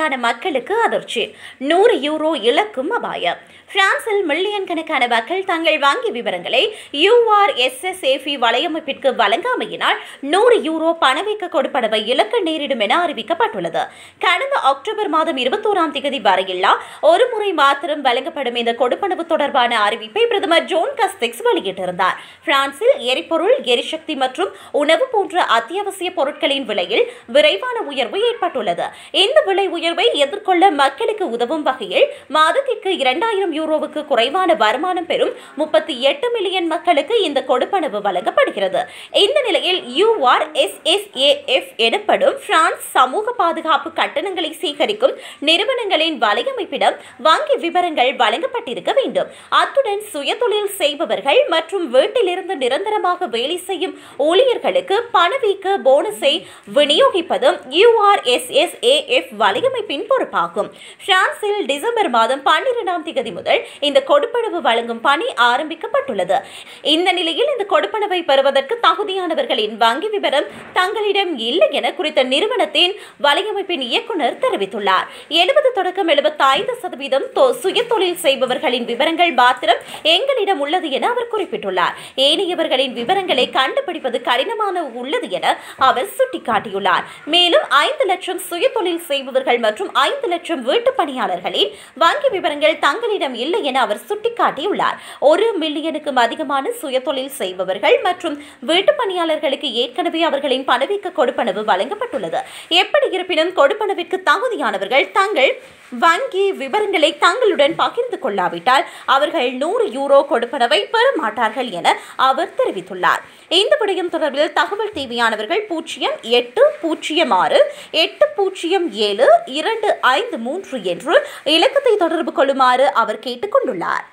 கணக்கான மக்களுக்கு அதிர்ச்சி நூறு யூரோ இழக்கும் அபாயம் பிரான்சில் மில்லியன் கணக்கான மக்கள் தங்கள் வங்கி விவரங்களை யூஆர்எஸ்எஸ்ஏபி வலையமைப்பிற்கு வழங்காமையினால் நூறு யூரோ பணவீக்க கொடுப்பனவை இழக்க நேரிடும் என அறிவிக்கப்பட்டுள்ளது கடந்த அக்டோபர் மாதம் இருபத்தோராம் தேதி வரையில்லா ஒரு முறை மாத்திரம் வழங்கப்படும் இந்த கொடுப்பனவு தொடர்பான அறிவிப்பை பிரதமர் ஜோன் கஸ்திக்ஸ் வெளியிட்டிருந்தார் பிரான்சில் எரிபொருள் எரிசக்தி மற்றும் உணவு போன்ற அத்தியாவசிய பொருட்களின் விலையில் விரைவான உயர்வு ஏற்பட்டுள்ளது இந்த விலை உயர்வை எதிர்கொள்ள மக்களுக்கு உதவும் வகையில் மாதத்திற்கு இரண்டாயிரம் யூரோவுக்கு குறைவான வருமானம் பெறும் முப்பத்தி எட்டு மில்லியன் மக்களுக்கு இந்த கொடுப்பனவு வழங்கப்படுகிறது இந்த நிலையில் யூஆர் எஸ்எஸ்ஏஎஃப் எனப்படும் பிரான்ஸ் சமூக பாதுகாப்பு கட்டணங்களை சேகரிக்கும் நிறுவனங்களின் வலையமைப்பிடம் வங்கி விவரங்கள் வழங்கப்பட்டிருக்க வேண்டும் அத்துடன் சுயதொழில் செய்பவர்கள் மற்றும் வீட்டிலிருந்து நிரந்தரமாக வேலை செய்யும் ஊழியர்களுக்கு பணவீக்க போனஸை விநியோகிப்பதும் யூஆர்எஸ்எஸ்ஏஎஃப் வலையமைப்பின் பொறுப்பாகும் பிரான்சில் டிசம்பர் மாதம் பன்னிரெண்டாம் தேதி முதல் இந்த கொடுப்பனவு வழங்கும் பணி ஆரம்பிக்கப்பட்டுள்ளது இந்த நிலையில் இந்த கொடுப்பனவை பெறுவதற்கு தகுதியானவர்களின் வங்கி விவரம் தங்களிடம் இல்லை என குறித்த நிறுவனத்தின் வலையமைப்பின் இயக்குனர் தெரிவித்துள்ளார் எழுபது தொடக்கம் எழுபத்தைந்து சதவீதம் தொ- சுயதொழில் செய்பவர்களின் விவரங்கள் மாத்திரம் எங்களிடம் உள்ளது என அவர் குறிப்பிட்டுள்ளார் ஏனையவர்களின் விவரங்களை கண்டுபிடிப்பது கடினமான உள்ளது என அவர் சுட்டிக்காட்டியுள்ளார் மேலும் ஐந்து லட்சம் சுயதொழில் செய்பவர்கள் மற்றும் ஐந்து லட்சம் வீட்டு பணியாளர்களின் வங்கி விவரங்கள் தங்களிடம் இல்லை என அவர் சுட்டிக்காட்டியுள்ளார் ஒரு மில்லியனுக்கும் அதிகமான சுயதொழில் செய்பவர்கள் மற்றும் வீட்டு பணியாளர்களுக்கு ஏற்கனவே அவர்களின் பணவீக்க கொடுப்பனவு வழங்கப்பட்டுள்ளது எப்படி இருப்பினும் கொடுப்பனவிற்கு தகுதியானவர்கள் தங்கள் வங்கி விவரங்களை தங்களுடன் பகிர்ந்து கொள்ளாவிட்டால் அவர்கள் நூறு யூரோ கொடுப்பனவை பெற மாட்டார்கள் என அவர் தெரிவித்துள்ளார் இந்த விடயம் தொடர்பில் தகவல் தேவையானவர்கள் பூஜ்ஜியம் எட்டு பூஜ்ஜியம் ஆறு எட்டு பூஜ்ஜியம் ஏழு இரண்டு ஐந்து மூன்று என்று இலக்கத்தை தொடர்பு கொள்ளுமாறு அவர் கேட்டுக்கொண்டுள்ளார்